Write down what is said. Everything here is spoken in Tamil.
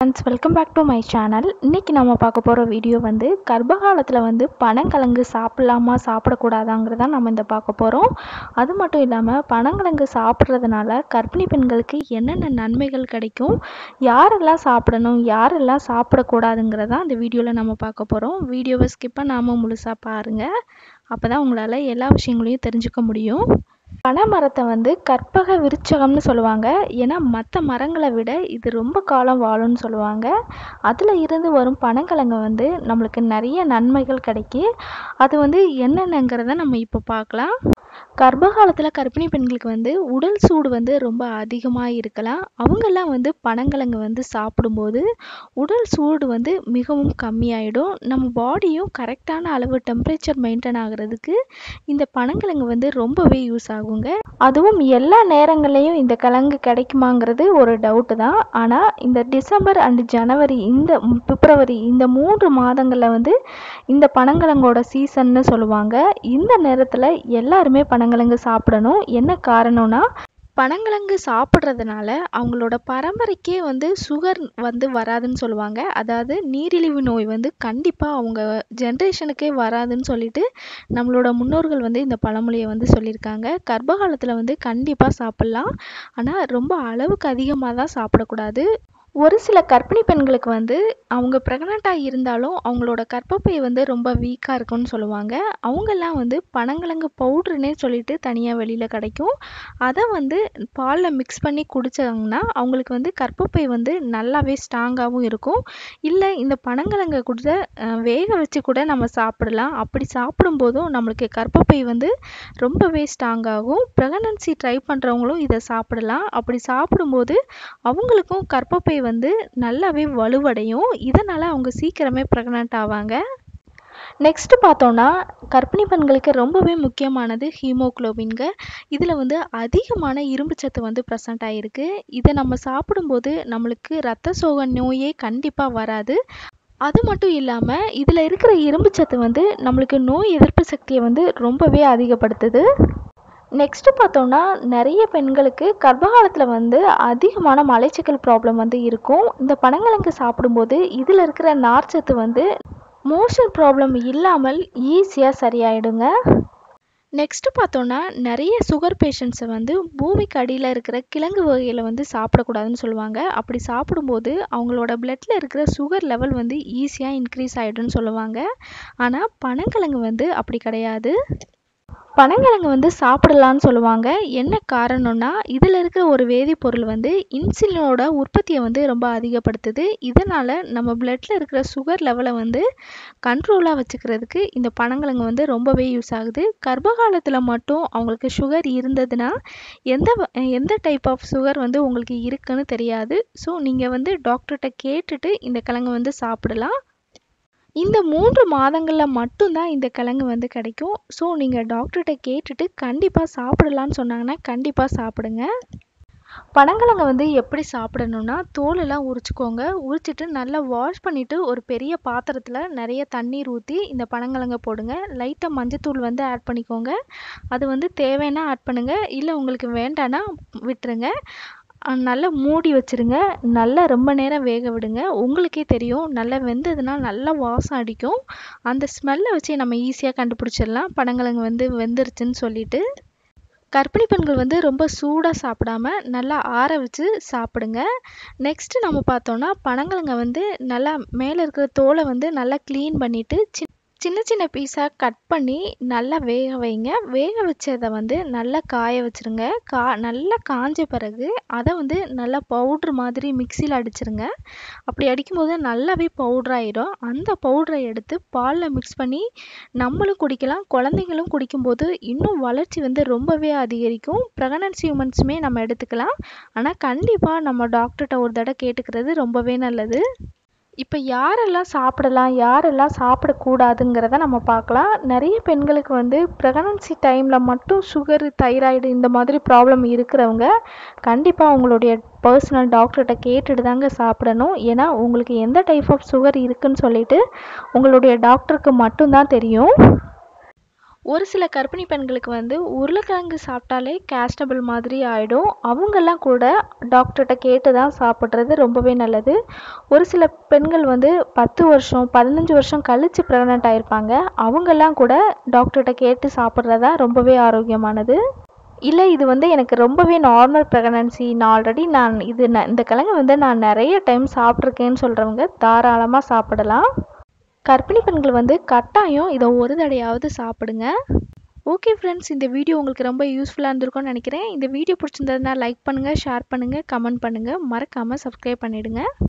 friends welcome back to my channel இன்றைக்கி நம்ம பார்க்க போகிற வீடியோ வந்து கர்ப்பகாலத்தில் வந்து பனங்கிழங்கு சாப்பிட்லாமா சாப்பிடக்கூடாதாங்கிறத நம்ம இந்த பார்க்க போகிறோம் அது மட்டும் இல்லாமல் பனங்கிழங்கு சாப்பிட்றதுனால கர்ப்பிணி பெண்களுக்கு என்னென்ன நன்மைகள் கிடைக்கும் யாரெல்லாம் சாப்பிடணும் யாரெல்லாம் சாப்பிடக்கூடாதுங்கிறத இந்த வீடியோவில் நம்ம பார்க்க போகிறோம் வீடியோவை ஸ்கிப் பண்ணாமல் முழுசாக பாருங்கள் அப்போ தான் உங்களால் எல்லா விஷயங்களையும் தெரிஞ்சுக்க முடியும் பனை மரத்தை வந்து கற்பக விருட்சகம்னு சொல்லுவாங்க ஏன்னா மற்ற மரங்களை விட இது ரொம்ப காலம் வாழும்னு சொல்லுவாங்க அதில் இருந்து வரும் பனங்கிழங்கு வந்து நம்மளுக்கு நிறைய நன்மைகள் கிடைக்கி அது வந்து என்னென்னங்கிறத நம்ம இப்போ பார்க்கலாம் கர்ப்ப காலத்தில் கர்ப்பிணி பெண்களுக்கு வந்து உடல் சூடு வந்து ரொம்ப அதிகமாக இருக்கலாம் அவங்கெல்லாம் வந்து பனங்கிழங்கு வந்து சாப்பிடும்போது உடல் சூடு வந்து மிகவும் கம்மியாயிடும் நம்ம பாடியும் கரெக்டான அளவு டெம்பரேச்சர் மெயின்டைன் ஆகிறதுக்கு இந்த பனங்கிழங்கு வந்து ரொம்பவே யூஸ் ஆகுங்க அதுவும் எல்லா நேரங்கள்லையும் இந்த கிழங்கு கிடைக்குமாங்கிறது ஒரு டவுட்டு தான் ஆனால் இந்த டிசம்பர் அண்ட் ஜனவரி இந்த ம், பிப்ரவரி இந்த மூன்று மாதங்களில் வந்து இந்த பனங்கிழங்கோட சீசன்னு சொல்லுவாங்க இந்த நேரத்தில் எல்லாருமே பனங்கிழங்கு சாப்பிடணும் என்ன காரணம்னா பனங்கிழங்கு சாப்பிட்றதுனால அவங்களோட பரம்பரைக்கே வந்து சுகர் வந்து வராதுன்னு சொல்லுவாங்க அதாவது நீரிழிவு நோய் வந்து கண்டிப்பாக அவங்க ஜென்ரேஷனுக்கே வராதுன்னு சொல்லிட்டு நம்மளோட முன்னோர்கள் வந்து இந்த பழமொழியை வந்து சொல்லியிருக்காங்க கர்ப்ப காலத்தில் வந்து கண்டிப்பாக சாப்பிட்லாம் ஆனால் ரொம்ப அளவுக்கு அதிகமாக தான் சாப்பிடக்கூடாது ஒரு சில கர்ப்பிணி பெண்களுக்கு வந்து அவங்க ப்ரெக்னெண்ட்டாக இருந்தாலும் அவங்களோட கர்ப்பப்பை வந்து ரொம்ப வீக்காக இருக்கும்னு சொல்லுவாங்க அவங்கெல்லாம் வந்து பனங்கிழங்கு பவுட்ருன்னே சொல்லிட்டு தனியாக வெளியில் கிடைக்கும் அதை வந்து பாலில் மிக்ஸ் பண்ணி குடித்தாங்கன்னா அவங்களுக்கு வந்து கர்ப்பப்பை வந்து நல்லாவே ஸ்ட்ராங்காகவும் இருக்கும் இல்லை இந்த பனங்கிழங்கை கூட அஹ், வேக வச்சு கூட நம்ம சாப்பிடலாம் அப்படி சாப்பிடும்போதும் நம்மளுக்கு கர்ப்பப்பை வந்து ரொம்பவே ஸ்ட்ராங் ஆகும் ப்ரெக்னன்சி ட்ரை பண்ணுறவங்களும் இதை சாப்பிடலாம் அப்படி சாப்பிடும்போது அவங்களுக்கும் கர்ப்பப்பை வந்து நல்லாவே வலுவடையும் இதனால் அவங்க சீக்கிரமே ப்ரெக்னென்ட் ஆவாங்க நெக்ஸ்ட் பார்த்தோன்னா கர்ப்பிணி பெண்களுக்கு ரொம்பவே முக்கியமானது ஹீமோகுளோபின்க இதில் வந்து அதிகமான இரும்புச்சத்து வந்து ப்ரெசண்ட் ஆகிருக்கு இதை நம்ம சாப்பிடும்போது நம்மளுக்கு ரத்த சோகை நோயே கண்டிப்பாக வராது அது மட்டும் இல்லாமல் இதில் இருக்கிற இரும்புச்சத்து வந்து நம்மளுக்கு நோய் எதிர்ப்பு சக்தியை வந்து ரொம்பவே அதிகப்படுத்துது நெக்ஸ்ட் பார்த்தோம்னா நிறைய பெண்களுக்கு கர்ப்பகாலத்தில் வந்து அதிகமான மலைச்சிக்கல் ப்ராப்ளம் வந்து இருக்கும் இந்த பனங்கிழங்கு சாப்பிடும்போது இதில் இருக்கிற நார்ச்சத்து வந்து மோஷன் ப்ராப்ளம் இல்லாமல் ஈஸியாக சரியாயிடுங்க நெக்ஸ்ட் பார்த்தோன்னா நிறைய சுகர் பேஷண்ட்ஸை வந்து பூமிக்கு அடியில் இருக்கிற கிழங்கு வகைகளை வந்து சாப்பிடக்கூடாதுன்னு சொல்லுவாங்க அப்படி சாப்பிடும்போது அவங்களோட பிளட்டில் இருக்கிற சுகர் லெவல் வந்து ஈஸியாக இன்க்ரீஸ் ஆகிடும்னு சொல்லுவாங்க ஆனால் பனங்கிழங்கு வந்து அப்படி கிடையாது பனங்கிழங்கு வந்து சாப்பிடலான்னு சொல்லுவாங்க என்ன காரணம்னா இதில் இருக்கிற ஒரு வேதிப்பொருள் வந்து இன்சுலினோட உற்பத்தியை வந்து ரொம்ப அதிகப்படுத்துது இதனால் நம்ம பிளட்டில் இருக்கிற சுகர் லெவலை வந்து கண்ட்ரோலாக வச்சுக்கிறதுக்கு இந்த பனங்கிழங்கு வந்து ரொம்பவே யூஸ் ஆகுது கர்ப்ப காலத்தில் மட்டும் அவங்களுக்கு சுகர் இருந்ததுன்னா எந்த வ- எந்த டைப் ஆஃப் சுகர் வந்து உங்களுக்கு இருக்குன்னு தெரியாது ஸோ நீங்கள் வந்து டாக்டர்கிட்ட கேட்டுட்டு இந்த கிழங்கு வந்து சாப்பிடலாம் இந்த மூன்று மாதங்களில் மட்டும்தான் இந்த கிழங்கு வந்து கிடைக்கும் ஸோ நீங்கள் டாக்டர்கிட்ட கேட்டுட்டு கண்டிப்பாக சாப்பிடலான்னு சொன்னாங்கன்னா கண்டிப்பாக சாப்பிடுங்க பனங்கிழங்கை வந்து எப்படி சாப்பிடணும்னா தோலெல்லாம் உரிச்சுக்கோங்க உரிச்சிட்டு நல்லா வாஷ் பண்ணிவிட்டு ஒரு பெரிய பாத்திரத்தில் நிறைய தண்ணீர் ஊற்றி இந்த பனங்கிழங்கை போடுங்க லைட்டாக மஞ்சத்தூள் வந்து ஆட் பண்ணிக்கோங்க அது வந்து தேவைன்னா ஆட் பண்ணுங்கள் இல்லை உங்களுக்கு வேண்டான்னா விட்டுருங்க அஹ் நல்லா மூடி வச்சிருங்க நல்லா ரொம்ப நேரம் வேக விடுங்க உங்களுக்கே தெரியும் நல்லா வெந்ததுன்னா நல்லா வாசம் அடிக்கும் அந்த ஸ்மெல்லை வச்சு நம்ம ஈஸியாக கண்டுபிடிச்சிடலாம் பனங்கிழங்கு வந்து வெந்துருச்சுன்னு சொல்லிட்டு கர்ப்பிணி பெண்கள் வந்து ரொம்ப சூடாக சாப்பிடாம நல்லா ஆற வச்சு சாப்பிடுங்க நெக்ஸ்ட் நம்ம பார்த்தோம்னா பனங்கிழங்க வந்து நல்லா மேலே இருக்கிற தோலை வந்து நல்லா க்ளீன் பண்ணிட்டு சி சின்ன சின்ன பீஸாக கட் பண்ணி நல்லா வேக வைங்க வேக வச்சதை வந்து நல்லா காய வச்சிருங்க கா நல்லா காஞ்ச பிறகு அதை வந்து நல்லா பவுட்ரு மாதிரி மிக்சியில் அடிச்சிருங்க அப்படி அடிக்கும்போது நல்லாவே பவுட்ரு ஆயிடும் அந்த பவுடரை எடுத்து பாலில் மிக்ஸ் பண்ணி நம்மளும் குடிக்கலாம் குழந்தைங்களும் குடிக்கும்போது இன்னும் வளர்ச்சி வந்து ரொம்பவே அதிகரிக்கும் ப்ரெக்னன்சி உமன்ஸுமே நம்ம எடுத்துக்கலாம் ஆனால் கண்டிப்பாக நம்ம டாக்டர்கிட்ட ஒரு தடவை கேட்டுக்கிறது ரொம்பவே நல்லது இப்போ யாரெல்லாம் சாப்பிடலாம் யாரெல்லாம் சாப்பிடக்கூடாதுங்கிறத நம்ம பார்க்கலாம் நிறைய பெண்களுக்கு வந்து ப்ரெக்னன்சி டைமில் மட்டும் சுகரு தைராய்டு இந்த மாதிரி ப்ராப்ளம் இருக்கிறவங்க கண்டிப்பாக உங்களுடைய பர்சனல் டாக்டர்கிட்ட கேட்டுட்டு தாங்க சாப்பிடணும் ஏன்னா உங்களுக்கு எந்த டைப் ஆஃப் சுகர் இருக்குன்னு சொல்லிட்டு உங்களுடைய டாக்டருக்கு மட்டும்தான் தெரியும் ஒரு சில கர்ப்பிணி பெண்களுக்கு வந்து உருளைக்கிழங்கு சாப்பிட்டாலே கேஸ்டபிள் மாதிரி ஆகிடும் அவங்கெல்லாம் கூட டாக்டர்கிட்ட கேட்டு தான் சாப்பிட்றது ரொம்பவே நல்லது ஒரு சில பெண்கள் வந்து பத்து வருஷம் பதினஞ்சு வருஷம் கழித்து ப்ரெக்னென்ட் ஆகிருப்பாங்க அவங்கெல்லாம் கூட டாக்டர்கிட்ட கேட்டு சாப்பிட்றதா ரொம்பவே ஆரோக்கியமானது இல்லை இது வந்து எனக்கு ரொம்பவே நார்மல் ப்ரெக்னன்சி நான் ஆல்ரெடி நான் இது ந இந்த கிழங்கு வந்து நான் நிறைய டைம் சாப்பிட்ருக்கேன்னு சொல்கிறவங்க தாராளமாக சாப்பிடலாம் கர்ப்பிணி பெண்கள் வந்து கட்டாயம் இதை ஒரு தடையாவது சாப்பிடுங்க ஓகே ஃப்ரெண்ட்ஸ் இந்த வீடியோ உங்களுக்கு ரொம்ப யூஸ்ஃபுல்லாக இருந்திருக்கும்னு நினைக்கிறேன் இந்த வீடியோ பிடிச்சிருந்ததுனா லைக் பண்ணுங்கள் ஷேர் பண்ணுங்கள் கமெண்ட் பண்ணுங்கள் மறக்காமல் சப்ஸ்கிரைப் பண்ணிவிடுங்க